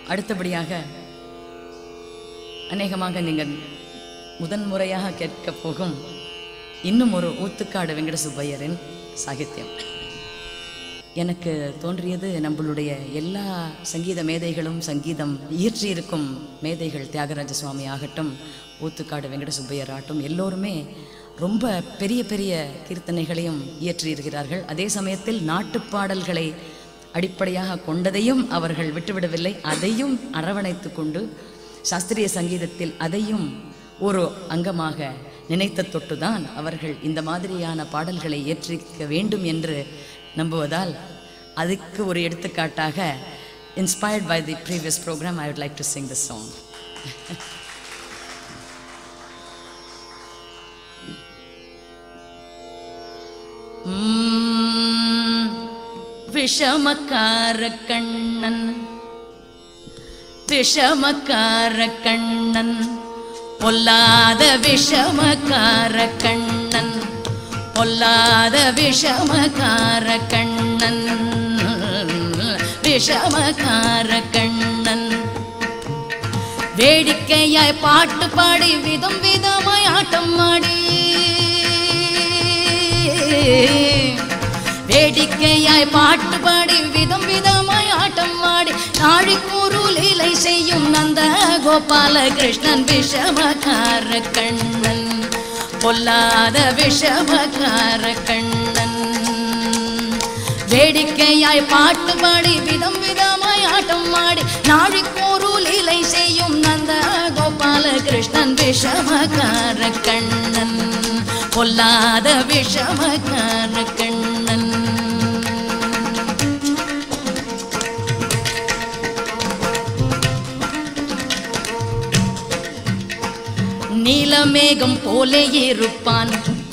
அடுத்தபடியாக அநேகமாக நீங்கள் முதன் முறையாக கேட்கப் போகும் இன்னும் ஒரு ஊத்துக்காடு வெங்கட சுப்பையரின் சாகித்யம் எனக்கு தோன்றியது நம்மளுடைய எல்லா சங்கீத மேதைகளும் சங்கீதம் இயற்றியிருக்கும் மேதைகள் தியாகராஜ சுவாமி ஆகட்டும் ஊத்துக்காடு வெங்கட சுப்பையர் ஆகட்டும் எல்லோருமே ரொம்ப பெரிய பெரிய கீர்த்தனைகளையும் இயற்றியிருக்கிறார்கள் அதே சமயத்தில் நாட்டுப் பாடல்களை அடிப்படையாக கொண்டதையும் அவர்கள் விட்டுவிடவில்லை அதையும் அரவணைத்து கொண்டு சாஸ்திரிய சங்கீதத்தில் அதையும் ஒரு அங்கமாக நினைத்த தொட்டுதான் அவர்கள் இந்த மாதிரியான பாடல்களை இயற்றிக்க வேண்டும் என்று நம்புவதால் அதுக்கு ஒரு எடுத்துக்காட்டாக inspired by the previous program I would like to sing this song ம், விஷமக்கார கண்ணன் விஷமக்கார கண்ணன் பொல்லாத விஷமக்கார கண்ணன் பொல்லாத விஷமக்கார கண்ணன் விஷமக்கார கண்ணன் வேடிக்கையாய் பாட்டு பாடி விதம் விதமாய் ஆட்டம் ஆடி வேடிக்கையாய் பாட்டு பாடி விதம் விதமாய் ஆட்டம் ஆடி நாழிக்கூறு லீலை செய்யும் நந்த கோபால கிருஷ்ணன் விஷமக்கார கண்ணன் பொல்லாத விஷமக்கார கண்ணன் வேடிக்கையாய் பாட்டு பாடி விதம் விதமாய் ஆட்டம் ஆடி நாழிக்கூறு லீலை செய்யும் நந்த கோபால கிருஷ்ணன் விஷமக்கார கண்ணன் பொல்லாத விஷமக்கார கண்ணன் நீலமேகம் போலே இருப்பான்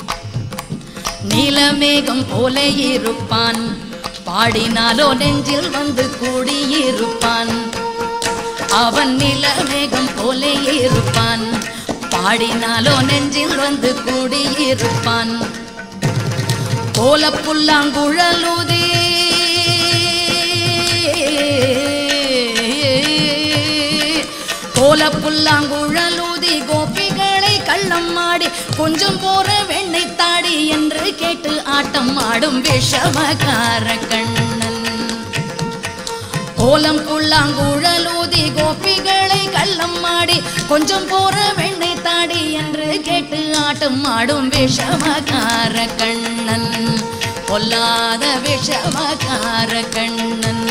நீலமேகம் போலே இருப்பான் பாடினாலோ நெஞ்சில் வந்து கூடியிருப்பான் அவன் நிலமேகம் போலே இருப்பான் பாடினாலோ நெஞ்சில் வந்து கூடியிருப்பான் கோல புல்லாங்குழலுதே கோல புல்லாங்குழலூதி கோபிகளை கள்ளம் ஆடி கொஞ்சம் போற வெண்ணெய் தாடி என்று கேட்டு ஆட்டம் ஆடும் விஷமகார கண்ணன் கோலம் புல்லாங்குழலூதி கோபிகளை கள்ளம் ஆடி கொஞ்சம் போற வெண்ணெய் தாடி என்று கேட்டு ஆட்டம் ஆடும் விஷமகார கண்ணன் பொல்லாத விஷமகார கண்ணன்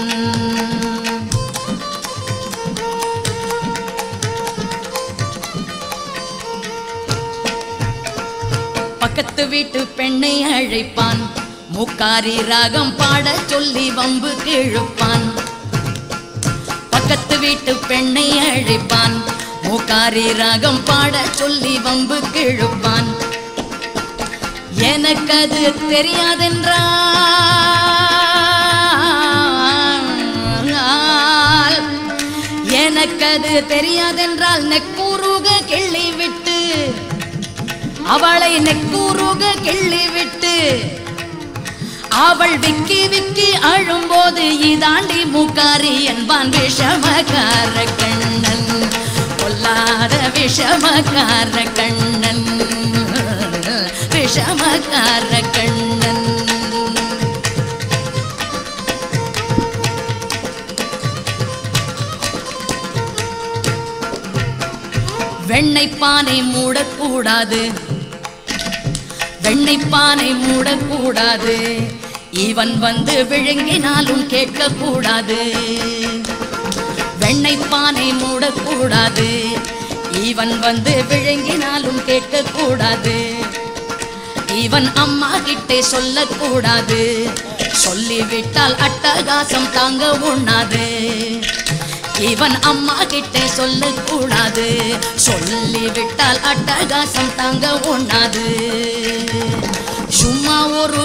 பக்கத்து வீட்டு பெண்ணை அழைப்பான் மூக்காரி ராகம் பாட சொல்லி வம்பு கிழுப்பான் பக்கத்து வீட்டு பெண்ணை அழைப்பான் மூக்காரி ராகம் பாட சொல்லி வம்பு கிழுப்பான் எனக்கு அது தெரியாதென்றால் எனக்கு அது தெரியாதென்றால் நெக்குருக கிள்ளி விட்டு அவளை நெக்குருக கிள்ளி விட்டு அவள் விக்கி விக்கி அழும்போது இதாண்டி மூக்காரி என்பான் விஷமக்கார கண்ணன் பொல்லாத விஷமக்கார கண்ணன் விஷமக்கார கண்ணன் வெண்ணெய் பானை மூடக்கூடாது வெண்ணெய் பானை மூடக்கூடாது இவன் வந்து விழுங்கினாலும் கேட்கக்கூடாது வெண்ணெய் பானை மூடக்கூடாது இவன் வந்து விழுங்கினாலும் கேட்கக்கூடாது இவன் அம்மா கிட்டே சொல்லக்கூடாது சொல்லிவிட்டால் அட்டகாசம் தாங்க உண்ணாது இவன் அம்மா கிட்டே சொல்லக்கூடாது சொல்லிவிட்டால் அட்டகாசம் தாங்க உண்ணாது சும்மா ஒரு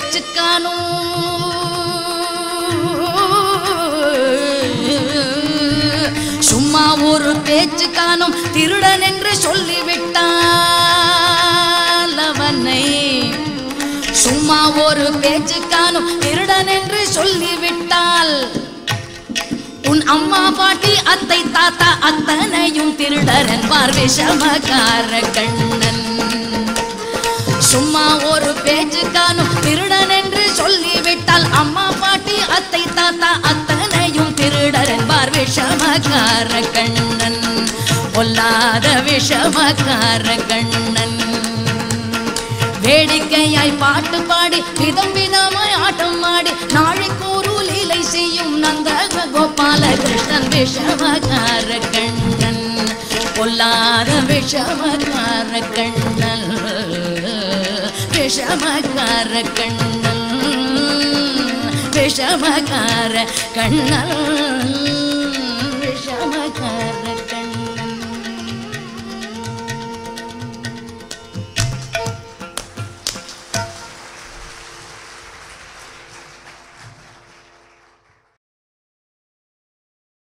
பேச்சுக்கானும் சும்மா ஒரு பேச்சு காணும் திருடன் என்று சொல்லிவிட்டால் அவனை சும்மா ஒரு பேச்சு காணும் திருடன் என்று சொல்லிவிட்டால் உன் அம்மா பாட்டி அத்தை தாத்தா அத்தனையும் திருடர் என்பார் விஷமக்கார கண்ணன் சும்மா ஒரு பேச்சு காணும் திருடன் என்று சொல்லிவிட்டால் அம்மா பாட்டி அத்தை தாத்தா அத்தனையும் திருடர் என்பார் விஷமக்கார கண்ணன் பொல்லாத விஷமக்கார கண்ணன் வேடிக்கையாய் பாட்டு பாடி விதம் விதமாய் ஆட்டம் ஆடி நாளைக்கு ஒரு லீலை செய்யும் நந்த கோபால கிருஷ்ணன் விஷமகார கண்ணன் பொல்லாத விஷமகார கண்ணன் விஷமகார கண்ணன் விஷமகார கண்ணன்